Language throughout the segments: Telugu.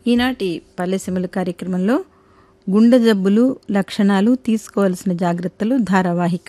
ఈనాటి పల్లెసెమలు కార్యక్రమంలో గుండె జబ్బులు లక్షణాలు తీసుకోవాల్సిన జాగ్రత్తలు ధారావాహిక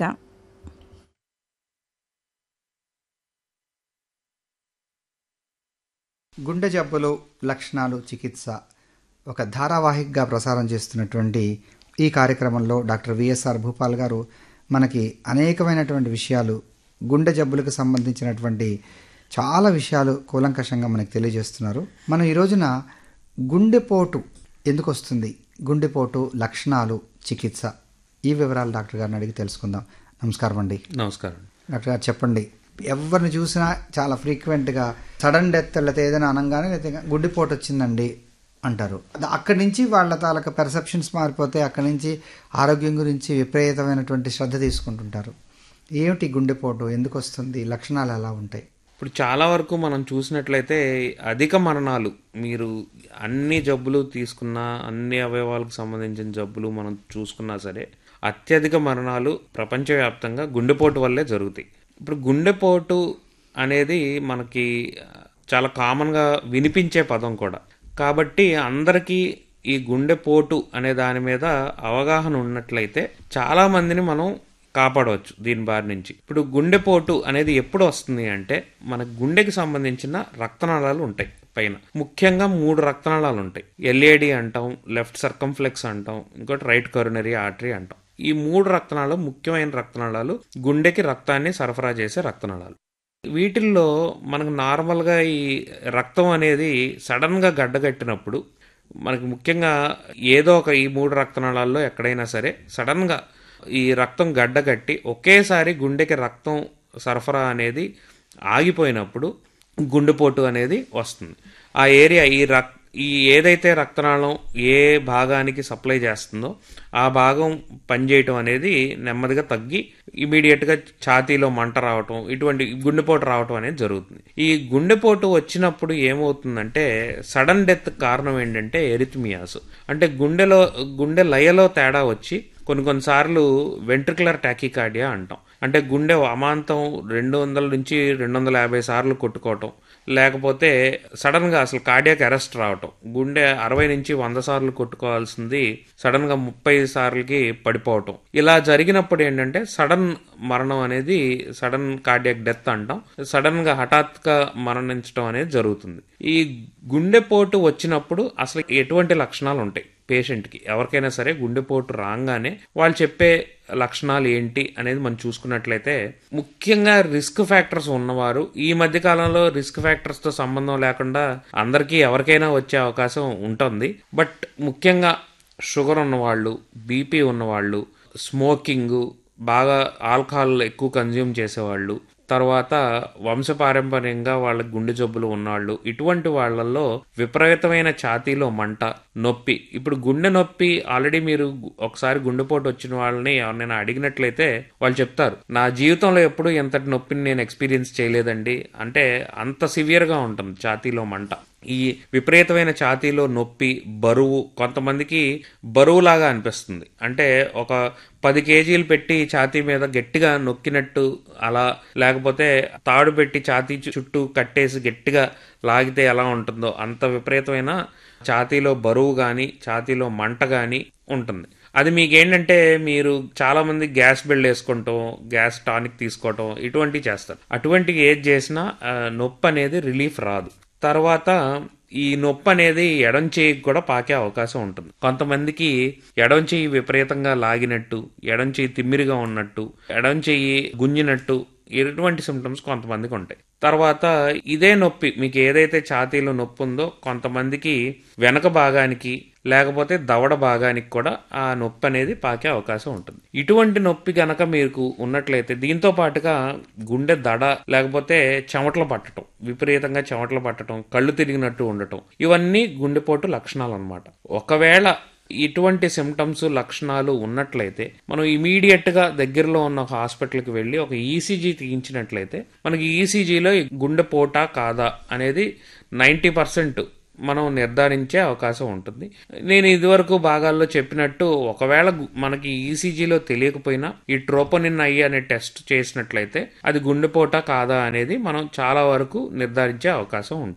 గుండె జబ్బులు లక్షణాలు చికిత్స ఒక ధారావాహికగా ప్రసారం చేస్తున్నటువంటి ఈ కార్యక్రమంలో డాక్టర్ విఎస్ఆర్ భూపాల్ గారు మనకి అనేకమైనటువంటి విషయాలు గుండె జబ్బులకు సంబంధించినటువంటి చాలా విషయాలు కూలంకషంగా మనకు తెలియజేస్తున్నారు మనం ఈ రోజున గుండెపోటు ఎందుకు వస్తుంది గుండెపోటు లక్షణాలు చికిత్స ఈ వివరాలు డాక్టర్ గారిని అడిగి తెలుసుకుందాం నమస్కారం అండి నమస్కారం డాక్టర్ గారు చెప్పండి ఎవరిని చూసినా చాలా ఫ్రీక్వెంట్గా సడన్ డెత్ లేకపోతే ఏదైనా అనగానే లేకపోతే గుడ్డిపోటు వచ్చిందండి అంటారు అది అక్కడి నుంచి వాళ్ళ తాలూకా పెర్సెప్షన్స్ మారిపోతే అక్కడి నుంచి ఆరోగ్యం గురించి విపరీతమైనటువంటి శ్రద్ధ తీసుకుంటుంటారు ఏమిటి గుండెపోటు ఎందుకు వస్తుంది లక్షణాలు ఎలా ఉంటాయి ఇప్పుడు చాలా వరకు మనం చూసినట్లయితే అధిక మరణాలు మీరు అన్ని జబ్బులు తీసుకున్నా అన్ని అవయవాలకు సంబంధించిన జబ్బులు మనం చూసుకున్నా సరే అత్యధిక మరణాలు ప్రపంచవ్యాప్తంగా గుండెపోటు వల్లే జరుగుతాయి ఇప్పుడు గుండెపోటు అనేది మనకి చాలా కామన్గా వినిపించే పదం కూడా కాబట్టి అందరికీ ఈ గుండెపోటు అనే దాని మీద అవగాహన ఉన్నట్లయితే చాలా మందిని మనం కాపాడవచ్చు దీని బారి నుంచి ఇప్పుడు గుండెపోటు అనేది ఎప్పుడు వస్తుంది అంటే మన గుండెకి సంబంధించిన రక్తనాళాలు ఉంటాయి పైన ముఖ్యంగా మూడు రక్తనాళాలు ఉంటాయి ఎల్ఏడి అంటాం లెఫ్ట్ సర్కంఫ్లెక్స్ అంటాం ఇంకోటి రైట్ కరోనరీ ఆర్టరీ అంటాం ఈ మూడు రక్తనాళాలు ముఖ్యమైన రక్తనాళాలు గుండెకి రక్తాన్ని సరఫరా చేసే రక్తనాళాలు వీటిల్లో మనకు నార్మల్గా ఈ రక్తం అనేది సడన్గా గడ్డగట్టినప్పుడు మనకి ముఖ్యంగా ఏదో ఒక ఈ మూడు రక్తనాళాల్లో ఎక్కడైనా సరే సడన్గా ఈ రక్తం గడ్డగట్టి ఒకేసారి గుండెకి రక్తం సరఫరా అనేది ఆగిపోయినప్పుడు గుండెపోటు అనేది వస్తుంది ఆ ఏరియా ఈ రక్ ఈ ఏదైతే రక్తనాళం ఏ భాగానికి సప్లై చేస్తుందో ఆ భాగం పనిచేయటం అనేది నెమ్మదిగా తగ్గి ఇమీడియట్గా ఛాతీలో మంట రావటం ఇటువంటి గుండెపోటు రావటం అనేది జరుగుతుంది ఈ గుండెపోటు వచ్చినప్పుడు ఏమవుతుందంటే సడన్ డెత్ కారణం ఏంటంటే ఎరిథమియాస్ అంటే గుండెలో గుండె లయలో తేడా వచ్చి కొన్ని కొన్నిసార్లు వెంట్రికులర్ టాకికార్డియా అంటాం అంటే గుండె అమాంతం రెండు వందల నుంచి రెండు వందల యాభై సార్లు కొట్టుకోవటం లేకపోతే సడన్గా అసలు కార్డియాక్ అరెస్ట్ రావటం గుండె అరవై నుంచి వంద సార్లు కొట్టుకోవాల్సింది సడన్గా ముప్పై సార్లకి పడిపోవటం ఇలా జరిగినప్పుడు ఏంటంటే సడన్ మరణం అనేది సడన్ కార్డియాక్ డెత్ అంటాం సడన్గా హఠాత్తుగా మరణించడం అనేది జరుగుతుంది ఈ గుండెపోటు వచ్చినప్పుడు అసలు ఎటువంటి లక్షణాలు ఉంటాయి పేషెంట్కి ఎవరికైనా సరే గుండెపోటు రాగానే వాళ్ళు చెప్పే లక్షణాలు ఏంటి అనేది మనం చూసుకున్నట్లయితే ముఖ్యంగా రిస్క్ ఫ్యాక్టర్స్ ఉన్నవారు ఈ మధ్య కాలంలో రిస్క్ ఫ్యాక్టర్స్తో సంబంధం లేకుండా అందరికీ ఎవరికైనా వచ్చే అవకాశం ఉంటుంది బట్ ముఖ్యంగా షుగర్ ఉన్నవాళ్ళు బీపీ ఉన్నవాళ్ళు స్మోకింగ్ బాగా ఆల్కహాల్ ఎక్కువ కన్జ్యూమ్ చేసేవాళ్ళు తర్వాత వంశపారంపర్యంగా వాళ్ళ గుండె జబ్బులు ఉన్నవాళ్ళు ఇటువంటి వాళ్ళల్లో విపరీతమైన ఛాతీలో మంట నొప్పి ఇప్పుడు గుండె నొప్పి ఆల్రెడీ మీరు ఒకసారి గుండెపోటు వచ్చిన వాళ్ళని ఎవరినైనా అడిగినట్లయితే వాళ్ళు చెప్తారు నా జీవితంలో ఎప్పుడు ఎంతటి నొప్పిని నేను ఎక్స్పీరియన్స్ చేయలేదండి అంటే అంత సివియర్గా ఉంటుంది ఛాతీలో మంట ఈ విపరీతమైన ఛాతీలో నొప్పి బరువు కొంతమందికి బరువులాగా అనిపిస్తుంది అంటే ఒక పది కేజీలు పెట్టి ఛాతీ మీద గట్టిగా నొక్కినట్టు అలా లేకపోతే తాడు పెట్టి ఛాతీ చుట్టూ కట్టేసి గట్టిగా లాగితే ఎలా ఉంటుందో అంత విపరీతమైన ఛాతీలో బరువు కానీ ఛాతీలో మంట కానీ ఉంటుంది అది మీకేంటంటే మీరు చాలా మంది గ్యాస్ బిల్డ్ వేసుకుంటాం గ్యాస్ టానిక్ తీసుకోవటం ఇటువంటివి చేస్తారు అటువంటి ఏది చేసినా నొప్పి అనేది రిలీఫ్ రాదు తర్వాత ఈ నొప్పి అనేది ఎడం చేయికి కూడా పాకే అవకాశం ఉంటుంది కొంతమందికి ఎడం చెయ్యి విపరీతంగా లాగినట్టు ఎడం చెయ్యి తిమ్మిరిగా ఉన్నట్టు ఎడం చెయ్యి గుంజినట్టు ఇటువంటి సిమ్టమ్స్ కొంతమందికి ఉంటాయి తర్వాత ఇదే నొప్పి మీకు ఏదైతే ఛాతీలో నొప్పి ఉందో కొంతమందికి వెనక భాగానికి లేకపోతే దవడ భాగానికి కూడా ఆ నొప్పి అనేది పాకే అవకాశం ఉంటుంది ఇటువంటి నొప్పి గనక మీకు ఉన్నట్లయితే దీంతో పాటుగా గుండె దడ లేకపోతే చెమటలు పట్టడం విపరీతంగా చెమటలు పట్టడం కళ్ళు తిరిగినట్టు ఉండటం ఇవన్నీ గుండెపోటు లక్షణాలు అనమాట ఒకవేళ ఇటువంటి సిమ్టమ్స్ లక్షణాలు ఉన్నట్లయితే మనం ఇమీడియట్ గా దగ్గరలో ఉన్న ఒక హాస్పిటల్కి వెళ్ళి ఒక ఈసీజీ తీయించినట్లయితే మనకి ఈసీజీలో గుండెపోటా కాదా అనేది నైంటీ పర్సెంట్ మనం నిర్ధారించే అవకాశం ఉంటుంది నేను ఇదివరకు భాగాల్లో చెప్పినట్టు ఒకవేళ మనకి ఈసీజీలో తెలియకపోయినా ఈ ట్రోపోనిన్ ఐ అనే టెస్ట్ చేసినట్లయితే అది గుండెపోట కాదా అనేది మనం చాలా వరకు నిర్ధారించే అవకాశం ఉంటుంది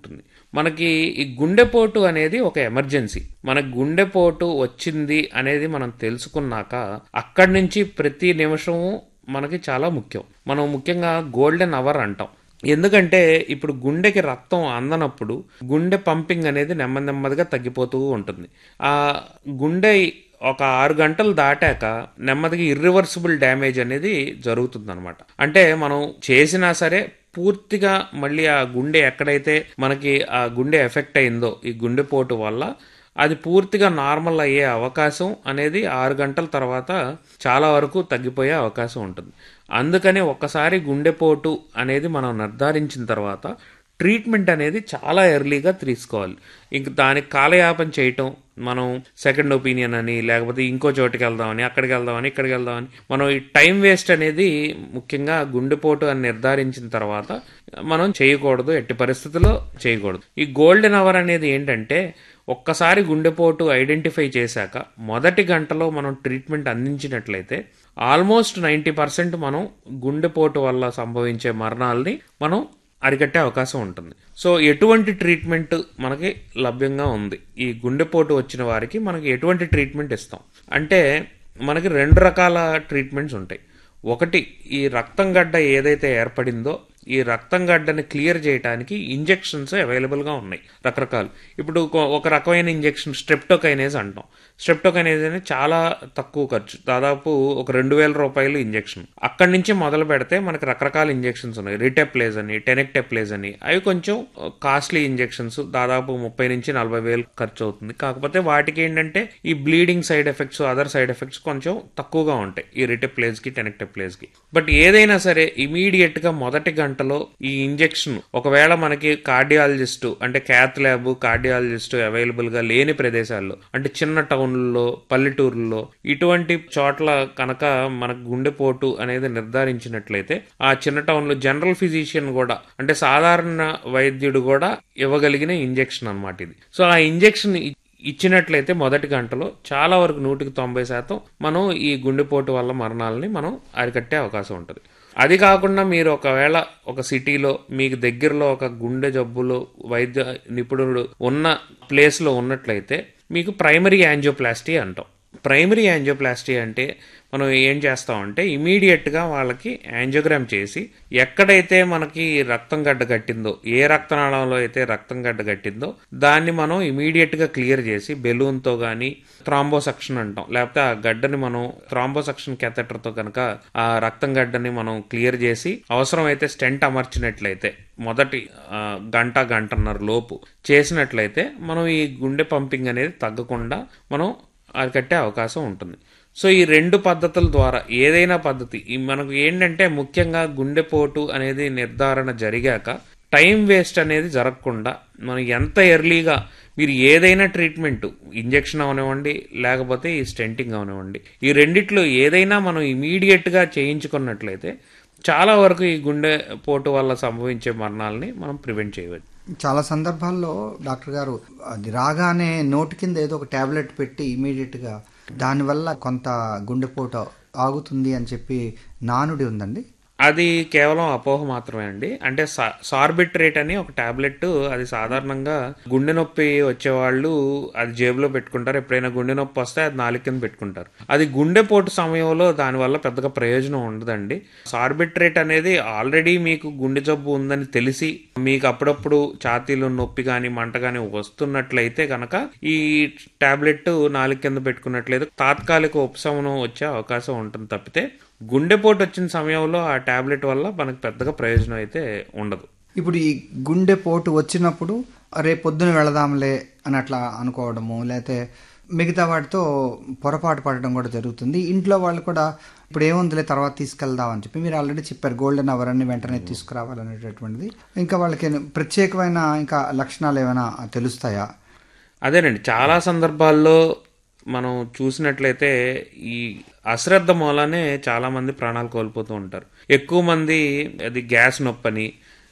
మనకి ఈ గుండెపోటు అనేది ఒక ఎమర్జెన్సీ మనకి గుండెపోటు వచ్చింది అనేది మనం తెలుసుకున్నాక అక్కడి నుంచి ప్రతి నిమిషము మనకి చాలా ముఖ్యం మనం ముఖ్యంగా గోల్డెన్ అవర్ అంటాం ఎందుకంటే ఇప్పుడు గుండెకి రక్తం అందనప్పుడు గుండె పంపింగ్ అనేది నెమ్మది నెమ్మదిగా తగ్గిపోతూ ఉంటుంది ఆ గుండె ఒక ఆరు గంటలు దాటాక నెమ్మదిగా ఇర్రివర్సిబుల్ డ్యామేజ్ అనేది జరుగుతుంది అనమాట అంటే మనం చేసినా సరే పూర్తిగా మళ్ళీ ఆ గుండె ఎక్కడైతే మనకి ఆ గుండె ఎఫెక్ట్ అయిందో ఈ గుండెపోటు వల్ల అది పూర్తిగా నార్మల్ అయ్యే అవకాశం అనేది ఆరు గంటల తర్వాత చాలా వరకు తగ్గిపోయే అవకాశం ఉంటుంది అందుకని ఒక్కసారి గుండెపోటు అనేది మనం నిర్ధారించిన తర్వాత ట్రీట్మెంట్ అనేది చాలా ఎర్లీగా తీసుకోవాలి ఇంక దానికి కాలయాపన చేయటం మనం సెకండ్ ఒపీనియన్ అని లేకపోతే ఇంకో చోటుకి వెళ్దామని అక్కడికి వెళ్దామని ఇక్కడికి వెళ్దామని మనం ఈ టైం వేస్ట్ అనేది ముఖ్యంగా గుండెపోటు అని నిర్ధారించిన తర్వాత మనం చేయకూడదు ఎట్టి పరిస్థితుల్లో చేయకూడదు ఈ గోల్డెన్ అవర్ అనేది ఏంటంటే ఒక్కసారి గుండెపోటు ఐడెంటిఫై చేశాక మొదటి గంటలో మనం ట్రీట్మెంట్ అందించినట్లయితే ఆల్మోస్ట్ నైంటీ పర్సెంట్ మనం గుండెపోటు వల్ల సంభవించే మరణాలని మనం అరికట్టే అవకాశం ఉంటుంది సో ఎటువంటి ట్రీట్మెంట్ మనకి లభ్యంగా ఉంది ఈ గుండెపోటు వచ్చిన వారికి మనకి ఎటువంటి ట్రీట్మెంట్ ఇస్తాం అంటే మనకి రెండు రకాల ట్రీట్మెంట్స్ ఉంటాయి ఒకటి ఈ రక్తం గడ్డ ఏదైతే ఏర్పడిందో ఈ రక్తం గడ్డని క్లియర్ చేయడానికి ఇంజెక్షన్స్ అవైలబుల్గా ఉన్నాయి రకరకాలు ఇప్పుడు ఒక- ఒక రకమైన ఇంజెక్షన్ స్ట్రెప్టోకైనేజ్ అంటాం స్ట్రెప్టోకైనేజ్ అనేది చాలా తక్కువ ఖర్చు దాదాపు ఒక రెండు వేల రూపాయలు ఇంజెక్షన్ అక్కడి నుంచి మొదలు పెడితే మనకి రకరకాల ఇంజెక్షన్స్ ఉన్నాయి రిటెప్లేజ్ అని టెనెక్టెప్లేజ్ అని అవి కొంచెం కాస్ట్లీ ఇంజెక్షన్స్ దాదాపు ముప్పై నుంచి నలభై వేలు ఖర్చు అవుతుంది కాకపోతే వాటికి ఏంటంటే ఈ bleeding side effects other side effects కొంచెం తక్కువగా ఉంటాయి ఈ రిటెప్లేజ్ కి టెనెక్టెప్లేజ్ కి బట్ ఏదైనా సరే ఇమీడియట్ గా మొదటి గంటలో ఈ ఇంజెక్షన్ ఒకవేళ మనకి కార్డియాలజిస్ట్ అంటే క్యాత్ ల్యాబ్ కార్డియాలజిస్ట్ అవైలబుల్ గా లేని ప్రదేశాల్లో అంటే చిన్న టౌన్లలో పల్లెటూరుల్లో ఇటువంటి చోట్ల కనుక మనకు గుండెపోటు అనేది నిర్ధారించినట్లయితే ఆ చిన్న టౌన్ లో జనరల్ ఫిజిషియన్ కూడా అంటే సాధారణ వైద్యుడు కూడా ఇవ్వగలిగిన ఇంజెక్షన్ అన్నమాట ఇది సో ఆ ఇంజెక్షన్ ఇచ్చినట్లయితే మొదటి గంటలో చాలా వరకు నూటికి తొంభై శాతం మనం ఈ గుండెపోటు వల్ల మరణాలని మనం అరికట్టే అవకాశం ఉంటుంది అది కాకుండా మీరు ఒకవేళ ఒక సిటీలో మీకు దగ్గరలో ఒక గుండె జబ్బులు వైద్య నిపుణుడు ఉన్న ప్లేస్లో ఉన్నట్లయితే మీకు ప్రైమరీ యాంజియోప్లాస్టీ అంటాం ప్రైమరీ యాంజియోప్లాస్టీ అంటే మనం ఏం చేస్తామంటే ఇమీడియట్గా వాళ్ళకి యాంజియోగ్రామ్ చేసి ఎక్కడైతే మనకి రక్తం గడ్డ కట్టిందో ఏ రక్తనాళంలో అయితే రక్తం గడ్డ కట్టిందో దాన్ని మనం ఇమీడియట్గా క్లియర్ చేసి బెలూన్తో కానీ థ్రాంబోసక్షన్ అంటాం లేకపోతే ఆ గడ్డని మనం థ్రాంబోసక్షన్ తో కనుక ఆ రక్తం గడ్డని మనం క్లియర్ చేసి అవసరమైతే స్టెంట్ అమర్చినట్లయితే మొదటి ఆ, గంట గంటన్నర లోపు చేసినట్లయితే మనం ఈ గుండె పంపింగ్ అనేది తగ్గకుండా మనం అరికట్టే అవకాశం ఉంటుంది సో ఈ రెండు పద్ధతుల ద్వారా ఏదైనా పద్ధతి ఈ మనకు ఏంటంటే ముఖ్యంగా గుండెపోటు అనేది నిర్ధారణ జరిగాక టైం వేస్ట్ అనేది జరగకుండా మనం ఎంత ఎర్లీగా మీరు ఏదైనా ట్రీట్మెంట్ ఇంజెక్షన్ అవనివ్వండి లేకపోతే ఈ స్టెంటింగ్ అవనివ్వండి ఈ రెండిట్లో ఏదైనా మనం ఇమీడియట్గా చేయించుకున్నట్లయితే చాలా వరకు ఈ గుండె పోటు వల్ల సంభవించే మరణాలని మనం ప్రివెంట్ చేయవచ్చు చాలా సందర్భాల్లో డాక్టర్ గారు అది రాగానే నోటి కింద ఏదో ఒక టాబ్లెట్ పెట్టి ఇమీడియట్గా దానివల్ల కొంత గుండెపోటు ఆగుతుంది అని చెప్పి నానుడి ఉందండి అది కేవలం అపోహ మాత్రమే అండి అంటే సార్బిట్రేట్ అని ఒక టాబ్లెట్ అది సాధారణంగా గుండె నొప్పి వచ్చేవాళ్ళు అది జేబులో పెట్టుకుంటారు ఎప్పుడైనా గుండె నొప్పి వస్తే అది నాలుగు కింద పెట్టుకుంటారు అది గుండెపోటు సమయంలో దానివల్ల పెద్దగా ప్రయోజనం ఉండదండి సార్బిట్రేట్ అనేది ఆల్రెడీ మీకు గుండె జబ్బు ఉందని తెలిసి మీకు అప్పుడప్పుడు ఛాతీలో నొప్పి కానీ మంట కానీ వస్తున్నట్లయితే కనుక ఈ టాబ్లెట్ నాలుగు కింద పెట్టుకున్నట్లయితే తాత్కాలిక ఉపశమనం వచ్చే అవకాశం ఉంటుంది తప్పితే గుండెపోటు వచ్చిన సమయంలో ఆ టాబ్లెట్ వల్ల మనకు పెద్దగా ప్రయోజనం అయితే ఉండదు ఇప్పుడు ఈ గుండెపోటు వచ్చినప్పుడు రేపు పొద్దున వెళదాంలే అని అట్లా అనుకోవడము లేకపోతే మిగతా వాటితో పొరపాటు పడడం కూడా జరుగుతుంది ఇంట్లో వాళ్ళు కూడా ఇప్పుడు ఏముందిలే తర్వాత తీసుకెళ్దాం అని చెప్పి మీరు ఆల్రెడీ చెప్పారు గోల్డెన్ అవర్ అన్ని వెంటనే తీసుకురావాలనేటటువంటిది ఇంకా వాళ్ళకి ప్రత్యేకమైన ఇంకా లక్షణాలు ఏమైనా తెలుస్తాయా అదేనండి చాలా సందర్భాల్లో మనం చూసినట్లయితే ఈ అశ్రద్ధ మూలానే చాలా మంది ప్రాణాలు కోల్పోతూ ఉంటారు ఎక్కువ మంది అది గ్యాస్ నొప్పని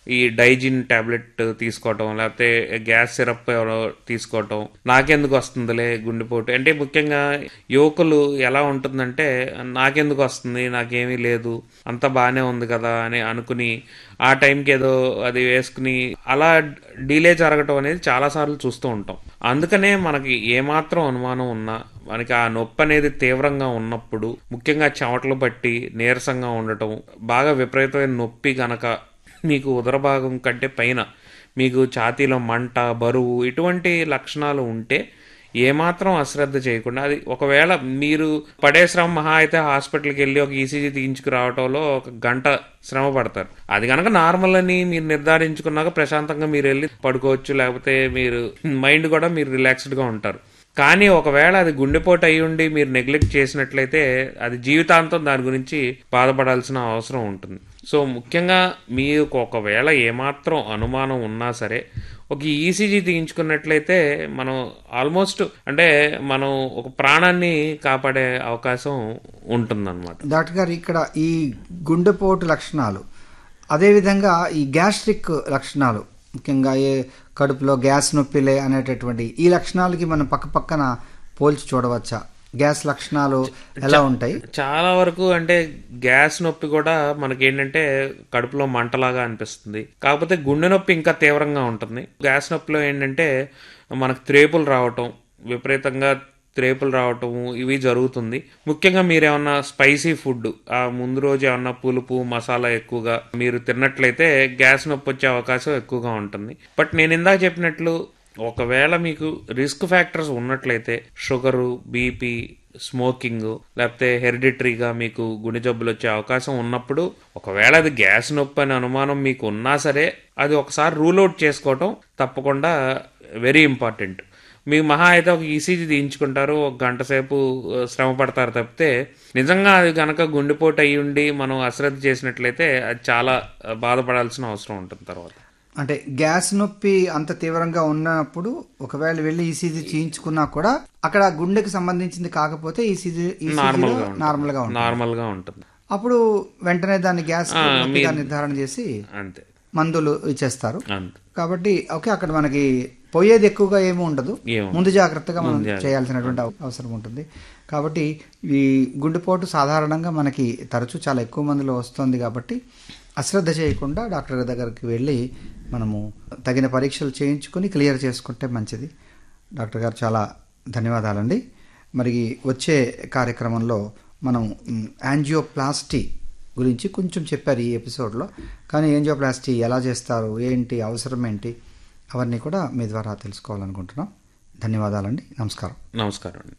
ఈ డైజిన్ టాబ్లెట్ తీసుకోవటం లేకపోతే గ్యాస్ సిరప్ ఎవరో తీసుకోవటం నాకెందుకు వస్తుందిలే గుండెపోటు అంటే ముఖ్యంగా యువకులు ఎలా ఉంటుందంటే నాకెందుకు వస్తుంది నాకేమీ లేదు అంత బాగానే ఉంది కదా అని అనుకుని ఆ టైంకి ఏదో అది వేసుకుని అలా డిలే జరగటం అనేది చాలాసార్లు చూస్తూ ఉంటాం అందుకనే మనకి ఏమాత్రం అనుమానం ఉన్నా మనకి ఆ నొప్పి అనేది తీవ్రంగా ఉన్నప్పుడు ముఖ్యంగా చెమటలు పట్టి నీరసంగా ఉండటం బాగా విపరీతమైన నొప్పి గనక మీకు ఉదర భాగం కంటే పైన మీకు ఛాతీలో మంట బరువు ఇటువంటి లక్షణాలు ఉంటే ఏమాత్రం అశ్రద్ధ చేయకుండా అది ఒకవేళ మీరు పడే శ్రమ మహా అయితే హాస్పిటల్కి వెళ్ళి ఒక ఈసీజీ తీయించుకురావటంలో ఒక గంట శ్రమ పడతారు అది కనుక నార్మల్ అని మీరు నిర్ధారించుకున్నాక ప్రశాంతంగా మీరు వెళ్ళి పడుకోవచ్చు లేకపోతే మీరు మైండ్ కూడా మీరు రిలాక్స్డ్గా ఉంటారు కానీ ఒకవేళ అది గుండెపోటు అయి ఉండి మీరు నెగ్లెక్ట్ చేసినట్లయితే అది జీవితాంతం దాని గురించి బాధపడాల్సిన అవసరం ఉంటుంది సో ముఖ్యంగా మీకు ఒకవేళ ఏమాత్రం అనుమానం ఉన్నా సరే ఒక ఈసీజీ తీయించుకున్నట్లయితే మనం ఆల్మోస్ట్ అంటే మనం ఒక ప్రాణాన్ని కాపాడే అవకాశం ఉంటుందన్నమాట డాక్టర్ గారు ఇక్కడ ఈ గుండెపోటు లక్షణాలు అదేవిధంగా ఈ గ్యాస్ట్రిక్ లక్షణాలు ముఖ్యంగా ఏ కడుపులో గ్యాస్ నొప్పిలే అనేటటువంటి ఈ లక్షణాలకి మనం పక్క పక్కన పోల్చి చూడవచ్చా గ్యాస్ లక్షణాలు ఎలా ఉంటాయి చాలా వరకు అంటే గ్యాస్ నొప్పి కూడా మనకి ఏంటంటే కడుపులో మంటలాగా అనిపిస్తుంది కాకపోతే గుండె నొప్పి ఇంకా తీవ్రంగా ఉంటుంది గ్యాస్ నొప్పిలో ఏంటంటే మనకు త్రేపులు రావటం విపరీతంగా త్రేపులు రావటం ఇవి జరుగుతుంది ముఖ్యంగా మీరు ఏమన్నా స్పైసీ ఫుడ్ ఆ ముందు రోజు ఏమన్నా పులుపు మసాలా ఎక్కువగా మీరు తిన్నట్లయితే గ్యాస్ నొప్పి వచ్చే అవకాశం ఎక్కువగా ఉంటుంది బట్ నేను ఇందాక చెప్పినట్లు ఒకవేళ మీకు రిస్క్ ఫ్యాక్టర్స్ ఉన్నట్లయితే షుగరు బీపీ స్మోకింగ్ లేకపోతే హెరిడిటరీగా మీకు గుండె జబ్బులు వచ్చే అవకాశం ఉన్నప్పుడు ఒకవేళ అది గ్యాస్ నొప్పి అనే అనుమానం మీకు ఉన్నా సరే అది ఒకసారి రూల్ అవుట్ చేసుకోవటం తప్పకుండా వెరీ ఇంపార్టెంట్ మీకు మహా అయితే ఒక ఈసీజీ తీయించుకుంటారు ఒక గంట సేపు శ్రమ పడతారు తప్పితే నిజంగా అది గనక గుండెపోటు అయ్యి ఉండి మనం అశ్రద్ధ చేసినట్లయితే అది చాలా బాధపడాల్సిన అవసరం ఉంటుంది తర్వాత అంటే గ్యాస్ నొప్పి అంత తీవ్రంగా ఉన్నప్పుడు ఒకవేళ వెళ్ళి ఈసీజీ చేయించుకున్నా కూడా అక్కడ గుండెకి సంబంధించింది కాకపోతే ఈసీజీ నార్మల్ గా నార్మల్ గా ఉంటుంది నార్మల్ గా ఉంటుంది అప్పుడు వెంటనే దాన్ని గ్యాస్ నొప్పిగా నిర్ధారణ చేసి అంతే మందులు ఇచ్చేస్తారు అంతే కాబట్టి ఓకే అక్కడ మనకి పోయేది ఎక్కువగా ఏమి ఉండదు ఏమో. ముందు జాగ్రత్తగా మనం చేయాల్సినటువంటి అవ- అవసరం ఉంటుంది కాబట్టి ఈ గుండెపోటు సాధారణంగా మనకి తరచూ చాలా ఎక్కువ మందిలో వస్తుంది కాబట్టి అశ్రద్ధ చేయకుండా డాక్టర్ దగ్గరికి వెళ్ళి మనము తగిన పరీక్షలు చేయించుకొని క్లియర్ చేసుకుంటే మంచిది డాక్టర్ గారు చాలా ధన్యవాదాలండి మరి వచ్చే కార్యక్రమంలో మనం మ్, యాంజియోప్లాస్టీ గురించి కొంచెం చెప్పారు ఈ ఎపిసోడ్లో కానీ యాంజియోప్లాస్టీ ఎలా చేస్తారు ఏంటి అవసరం ఏంటి అవన్నీ కూడా మీ ద్వారా తెలుసుకోవాలనుకుంటున్నాం ధన్యవాదాలండి నమస్కారం నమస్కారం అండి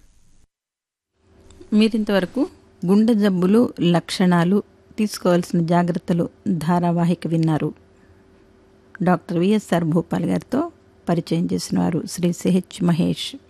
మీరింతవరకు గుండె జబ్బులు లక్షణాలు తీసుకోవాల్సిన జాగ్రత్తలు ధారావాహిక విన్నారు డాక్టర్ విఎస్ఆర్ భూపాల్ గారితో పరిచయం చేసిన వారు శ్రీ సిహెచ్ మహేష్